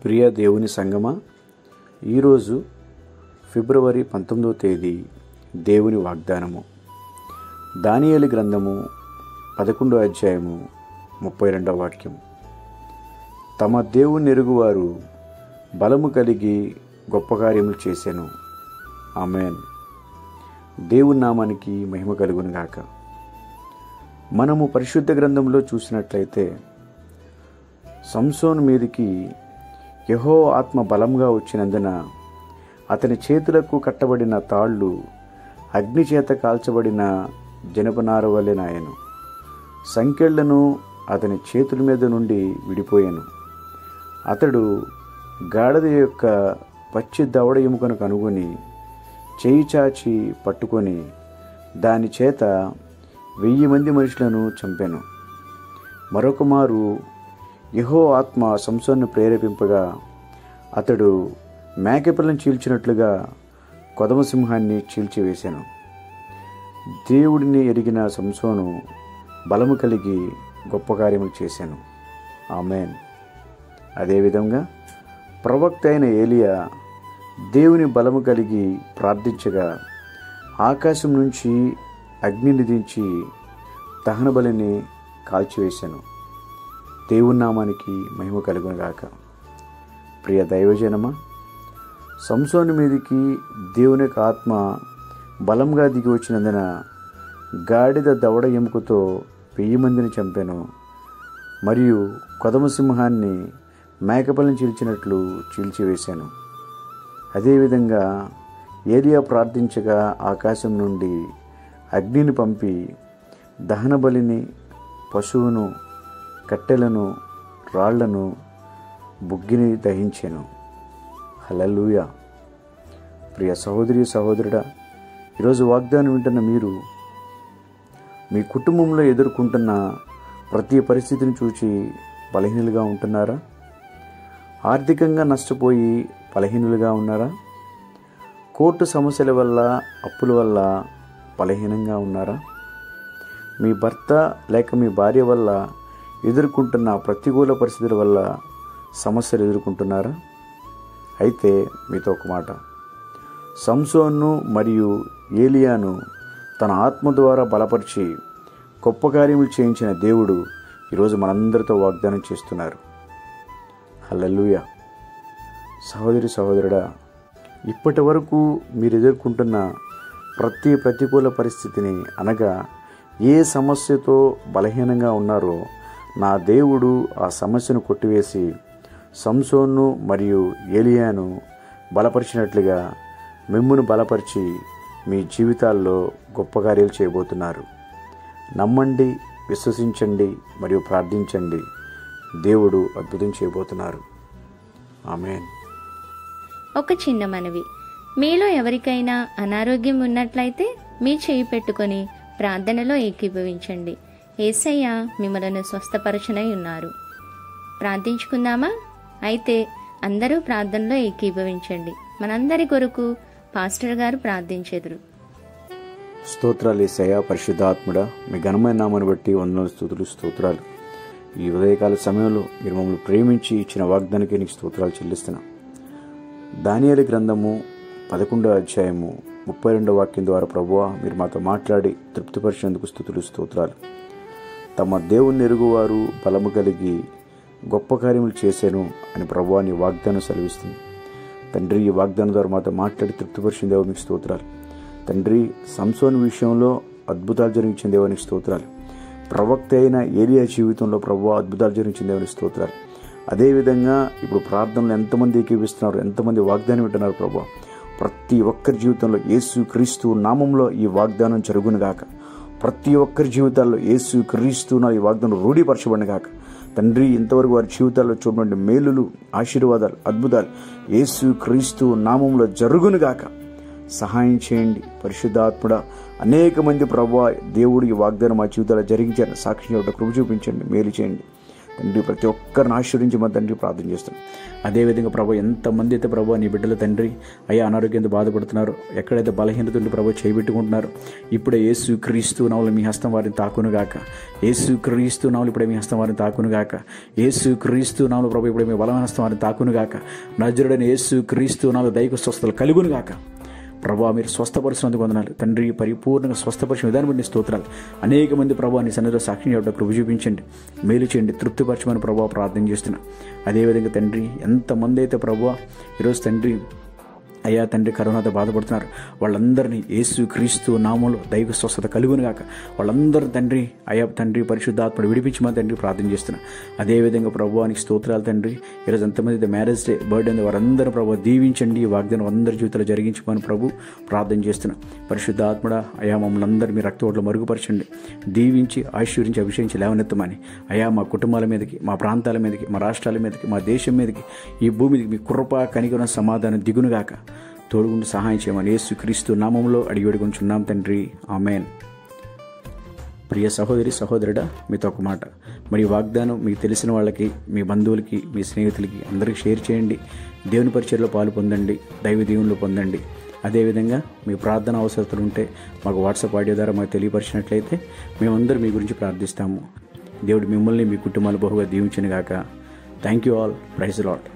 ప్రియ దేవుని సంగమా ఈరోజు ఫిబ్రవరి పంతొమ్మిదవ తేదీ దేవుని వాగ్దానము దానియేలు గ్రంథము పదకొండో అధ్యాయము ముప్పై రెండవ వాక్యం తమ దేవుని ఎరుగువారు బలము కలిగి గొప్ప కార్యములు చేశాను ఆమెన్ దేవుని నామానికి మహిమ కలుగును గాక మనము పరిశుద్ధ గ్రంథంలో చూసినట్లయితే సంసోన్ మీదికి యహో ఆత్మ బలంగా వచ్చినందున అతని చేతులకు కట్టబడిన తాళ్ళు అగ్ని చేత కాల్చబడిన జనపనార వలెనాయను సంకెళ్లను అతని చేతుల మీద నుండి విడిపోయాను అతడు గాడిద యొక్క పచ్చి దవడ ఎముకను కనుగొని చేయి చాచి పట్టుకొని దాని చేత వెయ్యి మంది మనుషులను చంపాను మరొక మారు యహో ఆత్మ సంసోన్ను ప్రేరేపింపగా అతడు మేకపిల్లను చీల్చినట్లుగా కొదమసింహాన్ని చీల్చివేశాను దేవుడిని ఎరిగిన సంసోను బలము కలిగి గొప్ప కార్యములు చేశాను ఆమెన్ అదేవిధంగా ప్రవక్త అయిన ఏలియా దేవుని బలము కలిగి ప్రార్థించగా ఆకాశం నుంచి అగ్నిని దించి దహన బలిని కాల్చివేశాను దేవుని నామానికి మహిమ కలుగునుగాక ప్రియ దైవజనమా సంసోని మీదికి దేవుని యొక్క ఆత్మ బలంగా దిగి వచ్చినందున గాడిద దవడ ఎముకతో వెయ్యి మందిని చంపాను మరియు కొదమసింహాన్ని మేకపల్లిని చీల్చినట్లు చీల్చివేశాను అదేవిధంగా ఏలియా ప్రార్థించగా ఆకాశం నుండి అగ్నిని పంపి దహన బలిని పశువును కట్టెలను రాళ్లను బుగ్గిని దహించాను హలలుయ ప్రియ సహోదరి సహోదరుడా ఈరోజు వాగ్దానం వింటున్న మీరు మీ కుటుంబంలో ఎదుర్కొంటున్న ప్రతి పరిస్థితిని చూచి బలహీనులుగా ఉంటున్నారా ఆర్థికంగా నష్టపోయి బలహీనులుగా ఉన్నారా కోర్టు సమస్యల వల్ల అప్పుల వల్ల బలహీనంగా ఉన్నారా మీ భర్త లేక మీ భార్య వల్ల ఎదుర్కొంటున్న ప్రతికూల పరిస్థితుల వల్ల సమస్యలు ఎదుర్కొంటున్నారా అయితే మీతో ఒక మాట సంసోన్ను మరియు ఏలియాను తన ఆత్మ ద్వారా బలపరిచి గొప్ప కార్యములు చేయించిన దేవుడు ఈరోజు మనందరితో వాగ్దానం చేస్తున్నారు హల్లెలూయ సహోదరి సహోదరుడా ఇప్పటి వరకు మీరు ఎదుర్కొంటున్న ప్రతి ప్రతికూల పరిస్థితిని అనగా ఏ సమస్యతో బలహీనంగా ఉన్నారో నా దేవుడు ఆ సమస్యను కొట్టివేసి సంసోన్ను మరియు ఏలియాను బలపరిచినట్లుగా మిమ్మును బలపరిచి మీ జీవితాల్లో గొప్ప కార్యాలు చేయబోతున్నారు నమ్మండి విశ్వసించండి మరియు ప్రార్థించండి దేవుడు అద్భుతం చేయబోతున్నారు ఆమెన్ ఒక చిన్న మనవి మీలో ఎవరికైనా అనారోగ్యం ఉన్నట్లయితే మీ చేయి పెట్టుకొని ప్రార్థనలో ఏకీభవించండి ఏసయ్య మిమ్మలను స్వస్థపరచనై ఉన్నారు ప్రార్థించుకుందామా అయితే అందరూ ప్రార్థనలో ఏకీభవించండి మనందరి కొరకు పాస్టర్ గారు ప్రార్థించెదరు స్తోత్రాలు ఏసయ్య పరిశుద్ధాత్ముడా మీ ఘనమైన నామను బట్టి వందల స్థుతులు స్తోత్రాలు ఈ ఉదయకాల సమయంలో మీరు మమ్మల్ని ప్రేమించి ఇచ్చిన వాగ్దానికి నీకు స్తోత్రాలు చెల్లిస్తున్నా దానియాల గ్రంథము పదకొండో అధ్యాయము ముప్పై రెండో వాక్యం ద్వారా ప్రభువా మీరు మాతో మాట్లాడి తృప్తిపరిచేందుకు స్థుతులు స్తోత్రాలు తమ దేవుని ఎరుగువారు బలము కలిగి గొప్ప కార్యములు చేశాను అని ప్రభువా నీ వాగ్దానం సెలవిస్తుంది తండ్రి ఈ వాగ్దానం ద్వారా మాతో మాట్లాడి తృప్తిపరిచిన దేవ మీకు స్తోత్రాలు తండ్రి సంసోన్ విషయంలో అద్భుతాలు జరిగించిన దేవానికి స్తోత్రాలు ప్రవక్త అయిన ఏలియా జీవితంలో ప్రభు అద్భుతాలు జరిగించిన దేవునికి స్తోత్రాలు అదేవిధంగా ఇప్పుడు ప్రార్థనలు ఎంతమంది ఏకీపిస్తున్నారు ఎంతమంది వాగ్దానం వింటున్నారు ప్రభు ప్రతి ఒక్కరి జీవితంలో యేసు క్రీస్తు నామంలో ఈ వాగ్దానం జరుగునుగాక ప్రతి ఒక్కరి జీవితాల్లో యేసు క్రీస్తు ఈ వాగ్దానం రూఢీపరచబడినగాక తండ్రి ఇంతవరకు వారి జీవితాల్లో చూడబడి మేలులు ఆశీర్వాదాలు అద్భుతాలు యేసు క్రీస్తు నామంలో జరుగునుగాక సహాయం చేయండి పరిశుద్ధాత్ముడ అనేక మంది ప్రభు దేవుడు ఈ వాగ్దానం మా జీవితాల్లో జరిగించారు సాక్షి కృప చూపించండి మేలు చేయండి తండ్రి ప్రతి ఒక్కరిని ఆశ్రయించి మా తండ్రి ప్రార్థన చేస్తాం అదేవిధంగా ప్రభు ఎంతమంది అయితే ప్రభు నీ బిడ్డల తండ్రి అయ్యా అనారోగ్యంతో బాధపడుతున్నారు ఎక్కడైతే బలహీనత ఉండి ప్రభు చేయబెట్టుకుంటున్నారు ఇప్పుడే యేసు క్రీస్తు నవలు మీ హస్తం వారిని తాకును గాక యేసు క్రీస్తు నవలు ఇప్పుడే మీ హస్తం వారిని తాకును గాక యేసు క్రీస్తు నవలు ప్రభు ఇప్పుడే మీ బలమైన హస్తం వారిని తాకును గాక నజరుడైన యేసు క్రీస్తు నవలు దైవ స్వస్థతలు కలుగును గాక ప్రభా మీరు స్వస్థపరిచినందుకు వందనాలు తండ్రి పరిపూర్ణంగా స్వస్థపరిచిన విధానం బట్టి నీ స్తోత్రాలు అనేక మంది ప్రభా నీ సన్నిధిలో సాక్షి చేయడం కృప చూపించండి మేలు చేయండి తృప్తిపరచమని ప్రభావ ప్రార్థన చేస్తున్నా అదేవిధంగా తండ్రి ఎంతమంది అయితే ప్రభా ఈరోజు తండ్రి అయ్యా తండ్రి కరోనాతో బాధపడుతున్నారు వాళ్ళందరినీ యేసు క్రీస్తు నామంలో దైవ స్వస్థత కలుగును గాక వాళ్ళందరూ తండ్రి అయ్యా తండ్రి పరిశుద్ధాత్మడు విడిపించమని తండ్రి ప్రార్థన చేస్తున్నా అదేవిధంగా ప్రభువానికి స్తోత్రాలు తండ్రి ఈరోజు ఎంతమంది అయితే మ్యారేజ్ డే బర్త్డే ఉంది వారందరూ ప్రభు దీవించండి ఈ వాగ్దానం అందరి జీవితంలో జరిగించమని ప్రభు ప్రార్థన చేస్తున్నా పరిశుద్ధాత్మడ అయా మమ్మల్ని అందరూ మీ రక్త ఓట్లు మరుగుపరచండి దీవించి ఆశీర్వించి అభిషేకించి లేవనెత్తమని అయా మా కుటుంబాల మీదకి మా ప్రాంతాల మీదకి మా రాష్ట్రాల మీదకి మా దేశం మీదకి ఈ భూమి మీదకి మీ కృప కనికరం సమాధానం దిగునుగాక తోడుగుండి సహాయం చేయమని యేసుక్రీస్తు నామంలో అడిగి అడుగుంచున్నాం తండ్రి ఆమెన్ ప్రియ సహోదరి సహోదరుడా మీతో ఒక మాట మరి ఈ వాగ్దానం మీకు తెలిసిన వాళ్ళకి మీ బంధువులకి మీ స్నేహితులకి అందరికీ షేర్ చేయండి దేవుని పరిచయలో పాలు పొందండి దైవ దీవులు పొందండి అదేవిధంగా మీ ప్రార్థన అవసరతలు ఉంటే మాకు వాట్సాప్ ఆడియో ద్వారా మాకు తెలియపరిచినట్లయితే మేమందరం మీ గురించి ప్రార్థిస్తాము దేవుడు మిమ్మల్ని మీ కుటుంబాలు బహుగా దీవించిన గాక thank you all praise lot